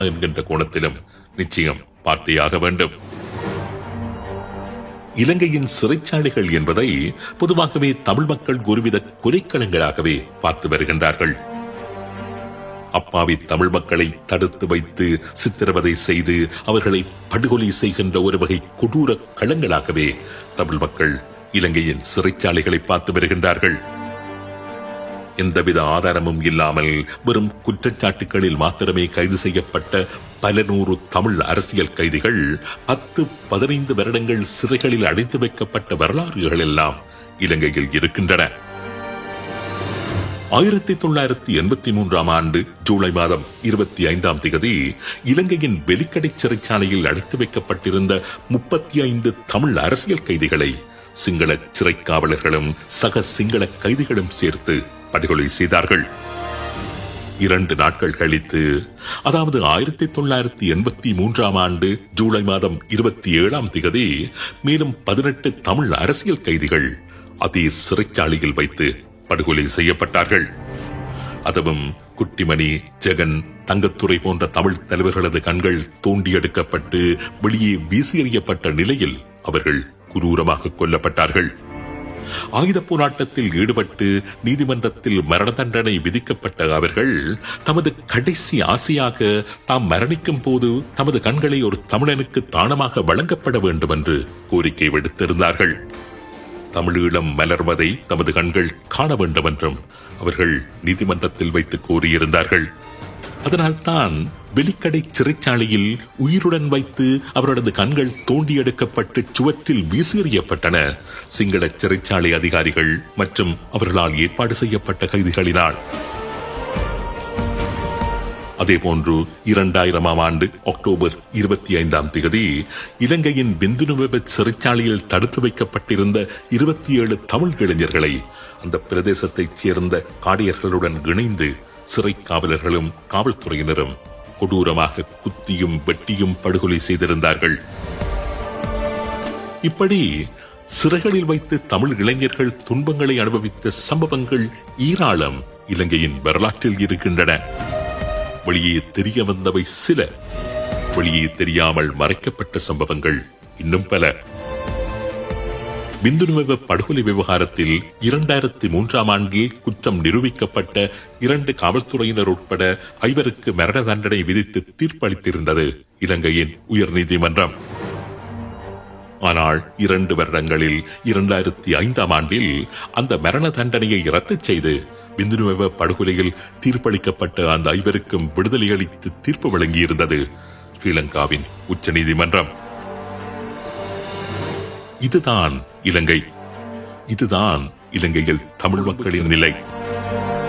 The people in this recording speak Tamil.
என்கின்ற கோணத்திலும் நிச்சயம் பார்த்தேயாக வேண்டும் இலங்கையின் சிறைச்சாலைகள் என்பதை பொதுவாகவே தமிழ் மக்கள் ஒருவித கொலைக்களங்களாகவே பார்த்து வருகின்றார்கள் அப்பாவி தமிழ் மக்களை தடுத்து வைத்து சித்திரவதை செய்து அவர்களை படுகொலை செய்கின்ற ஒரு வகை கொடூர களங்களாகவே தமிழ் மக்கள் இலங்கையின் சிறைச்சாலைகளை பார்த்து வருகின்றார்கள் எந்தவித ஆதாரமும் இல்லாமல் வெறும் குற்றச்சாட்டுகளில் மாத்திரமே கைது செய்யப்பட்ட பல நூறு தமிழ் அரசியல் கைதிகள் பத்து பதினைந்து வருடங்கள் சிறைகளில் அடைத்து வைக்கப்பட்ட வரலாறுகள் எல்லாம் இலங்கையில் இருக்கின்றன ஆயிரத்தி தொள்ளாயிரத்தி எண்பத்தி மூன்றாம் ஆண்டு ஜூலை மாதம் இருபத்தி ஐந்தாம் தேதி இலங்கையின் வெலிக்கடை சிறைச்சாலையில் அடைத்து வைக்கப்பட்டிருந்த முப்பத்தி ஐந்து தமிழ் அரசியல் கைதிகளை சிங்கள சிறை காவலர்களும் சக சிங்கள கைதிகளும் சேர்த்து படுகொலை செய்தார்கள் இரண்டு நாட்கள் கழித்து அதாவது ஆயிரத்தி தொள்ளாயிரத்தி எண்பத்தி மூன்றாம் ஆண்டு ஜூலை மாதம் இருபத்தி ஏழாம் திகதி மேலும் பதினெட்டு தமிழ் அரசியல் கைதிகள் அதே சிறைச்சாலையில் வைத்து படுகொலை செய்யப்பட்டார்கள் அதுவும் குட்டிமணி ஜெகன் தங்கத்துறை போன்ற தமிழ் தலைவர்களது கண்கள் தோண்டி எடுக்கப்பட்டு வெளியே வீசி எறியப்பட்ட நிலையில் அவர்கள் குரூரமாக கொல்லப்பட்டார்கள் ஆயுத போராட்டத்தில் ஈடுபட்டு நீதிமன்றத்தில் மரண தண்டனை விதிக்கப்பட்ட அவர்கள் தமது கடைசி ஆசையாக தாம் மரணிக்கும் போது தமது கண்களை ஒரு தமிழனுக்கு தானமாக வழங்கப்பட வேண்டும் என்று கோரிக்கை விடுத்திருந்தார்கள் தமிழீழம் மலர்வதை தமது கண்கள் காண வேண்டும் என்றும் அவர்கள் நீதிமன்றத்தில் வைத்து கூறியிருந்தார்கள் அதனால்தான் வெளிக்கடை சிறைச்சாலையில் உயிருடன் வைத்து அவரது கண்கள் தோண்டி எடுக்கப்பட்டு சுவற்றில் வீசியறியப்பட்டன சிங்கள சிறைச்சாலை அதிகாரிகள் மற்றும் அவர்களால் ஏற்பாடு செய்யப்பட்ட கைதிகளினால் அதேபோன்று இரண்டாயிரமாம் ஆண்டு அக்டோபர் இருபத்தி ஐந்தாம் தேதி இலங்கையின் பிந்துனுவெப சிறைச்சாலையில் தடுத்து வைக்கப்பட்டிருந்த இருபத்தி ஏழு தமிழ் இளைஞர்களை அந்த பிரதேசத்தைச் சேர்ந்த காடியர்களுடன் இணைந்து சிறை காவலர்களும் காவல்துறையினரும் கொடூரமாக குத்தியும் வெட்டியும் படுகொலை செய்திருந்தார்கள் இப்படி சிறைகளில் வைத்து தமிழ் இளைஞர்கள் துன்பங்களை அனுபவித்த சம்பவங்கள் ஈராளம் இலங்கையின் வரலாற்றில் இருக்கின்றன வெளியே தெரிய வந்தவை சில வெளியே தெரியாமல் மறைக்கப்பட்ட சம்பவங்கள் இன்னும் பல பிந்துனுவ படுகொலை விவகாரத்தில் இரண்டாயிரத்தி மூன்றாம் ஆண்டில் குற்றம் நிரூபிக்கப்பட்ட இரண்டு காவல்துறையினர் உட்பட ஐவருக்கு மரண தண்டனை விதித்து தீர்ப்பளித்திருந்தது இலங்கையின் உயர்நீதிமன்றம் ஆனால் இரண்டு வருடங்களில் இரண்டாயிரத்தி ஐந்தாம் ஆண்டில் அந்த மரண தண்டனையை ரத்து செய்து பிந்துனுவ படுகொலையில் தீர்ப்பளிக்கப்பட்ட அந்த ஐவருக்கும் விடுதலை அளித்து தீர்ப்பு வழங்கியிருந்தது ஸ்ரீலங்காவின் உச்சநீதிமன்றம் இதுதான் இலங்கை இதுதான் இலங்கையில் தமிழ் மக்களின் நிலை